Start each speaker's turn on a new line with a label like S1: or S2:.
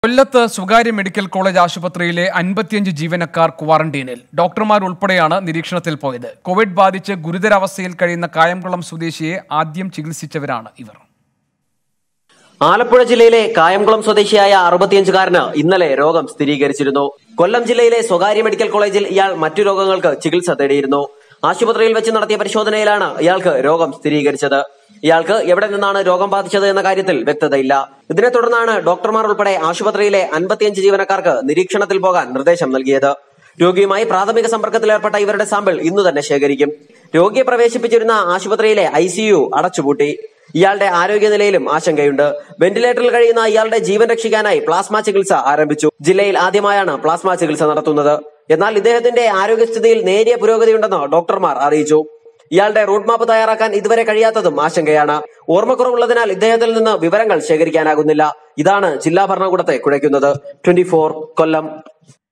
S1: കൊല്ലത്ത് സ്വകാര്യ medical college ആശുപത്രിയിലെ അൻപത്തിയഞ്ച് ജീവനക്കാർ ക്വാറന്റീനിൽ ഡോക്ടർമാർ ഉൾപ്പെടെയാണ് നിരീക്ഷണത്തിൽ പോയത് കോവിഡ് ബാധിച്ച് ഗുരുതരാവസ്ഥയിൽ കഴിയുന്ന കായംകുളം സ്വദേശിയെ ആദ്യം ചികിത്സിച്ചവരാണ് ഇവർ
S2: ആലപ്പുഴ ജില്ലയിലെ കായംകുളം സ്വദേശിയായ അറുപത്തിയഞ്ചുകാരന് ഇന്നലെ രോഗം സ്ഥിരീകരിച്ചിരുന്നു കൊല്ലം ജില്ലയിലെ സ്വകാര്യ മെഡിക്കൽ കോളേജിൽ ഇയാൾ മറ്റു രോഗങ്ങൾക്ക് ചികിത്സ തേടിയിരുന്നു ആശുപത്രിയിൽ വെച്ച് നടത്തിയ പരിശോധനയിലാണ് ഇയാൾക്ക് രോഗം സ്ഥിരീകരിച്ചത് ഇയാൾക്ക് എവിടെ നിന്നാണ് രോഗം ബാധിച്ചത് എന്ന കാര്യത്തിൽ വ്യക്തതയില്ല ഇതിനെ തുടർന്നാണ് ഡോക്ടർമാർ ഉൾപ്പെടെ ആശുപത്രിയിലെ അൻപത്തിയഞ്ച് ജീവനക്കാർക്ക് നിരീക്ഷണത്തിൽ പോകാൻ നിർദ്ദേശം നൽകിയത് രോഗിയുമായി പ്രാഥമിക സമ്പർക്കത്തിൽ ഏർപ്പെട്ട ഇവരുടെ സാമ്പിൾ ഇന്ന് തന്നെ ശേഖരിക്കും രോഗിയെ പ്രവേശിപ്പിച്ചിരുന്ന ആശുപത്രിയിലെ ഐസിയു അടച്ചുപൂട്ടി ഇയാളുടെ ആരോഗ്യനിലയിലും ആശങ്കയുണ്ട് വെന്റിലേറ്ററിൽ കഴിയുന്ന ഇയാളുടെ ജീവൻ രക്ഷിക്കാനായി പ്ലാസ്മ ചികിത്സ ആരംഭിച്ചു ജില്ലയിൽ ആദ്യമായാണ് പ്ലാസ്മ ചികിത്സ നടത്തുന്നത് എന്നാൽ ഇദ്ദേഹത്തിന്റെ ആരോഗ്യസ്ഥിതിയിൽ നേരിയ പുരോഗതിയുണ്ടെന്ന് ഡോക്ടർമാർ അറിയിച്ചു ഇയാളുടെ റൂട്ട് മാപ്പ് തയ്യാറാക്കാൻ ഇതുവരെ കഴിയാത്തതും ആശങ്കയാണ് ഓർമ്മക്കുറവുള്ളതിനാൽ ഇദ്ദേഹത്തിൽ നിന്ന് വിവരങ്ങൾ ശേഖരിക്കാനാകുന്നില്ല ഇതാണ് ജില്ലാ ഭരണകൂടത്തെ കുഴയ്ക്കുന്നത് ട്വന്റി കൊല്ലം